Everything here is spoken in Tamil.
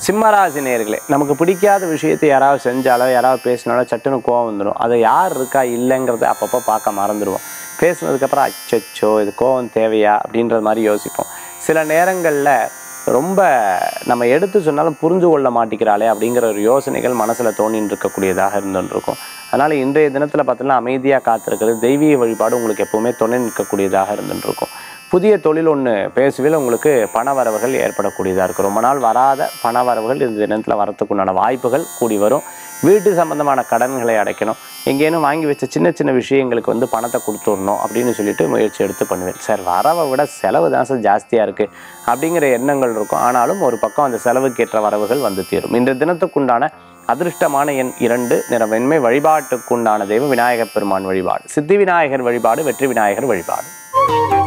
சிம்மராசி நேர்களே நமக்கு பிடிக்காத விஷயத்தை யாராவது செஞ்சாலோ யாராவது பேசினாலோ சட்டுன்னு கோவம் வந்துடும் அதை யார் இருக்கா இல்லைங்கிறத அப்பப்போ பார்க்க மறந்துடுவோம் பேசுனதுக்கப்புறம் அச்சச்சோ இது கோவம் தேவையா அப்படின்ற மாதிரி யோசிப்போம் சில நேரங்களில் ரொம்ப நம்ம எடுத்து சொன்னாலும் புரிஞ்சு கொள்ள மாட்டேங்கிறாளே அப்படிங்கிற ஒரு யோசனைகள் மனசில் தோணின்னு இருக்கக்கூடியதாக இருந்துருக்கும் அதனால் இன்றைய தினத்தில் பார்த்தீங்கன்னா அமைதியாக காத்திருக்கிறது தெய்வீக வழிபாடு உங்களுக்கு எப்பவுமே துணை நிற்கக்கூடியதாக இருந்துட்டு இருக்கும் புதிய தொழில் ஒன்று பேசுவில் உங்களுக்கு பண வரவுகள் ஏற்படக்கூடியதாக இருக்கும் ரொம்ப நாள் வராத பண வரவுகள் இந்த தினத்தில் வரத்துக்குண்டான வாய்ப்புகள் கூடி வரும் வீட்டு சம்பந்தமான கடன்களை அடைக்கணும் எங்கேனும் வாங்கி வச்ச சின்ன சின்ன விஷயங்களுக்கு வந்து பணத்தை கொடுத்துடணும் அப்படின்னு சொல்லிட்டு முயற்சி எடுத்து பண்ணுவேன் சார் வரவை விட செலவு தான் சார் ஜாஸ்தியாக இருக்குது அப்படிங்கிற எண்ணங்கள் இருக்கும் ஆனாலும் ஒரு பக்கம் அந்த செலவுக்கேற்ற வரவுகள் வந்து தீரும் இந்த தினத்துக்குண்டான அதிர்ஷ்டமான எண் இரண்டு நிற வெண்மை வழிபாட்டுக்குண்டான தெய்வம் விநாயகப் பெருமான் வழிபாடு சித்தி விநாயகர் வழிபாடு வெற்றி விநாயகர் வழிபாடு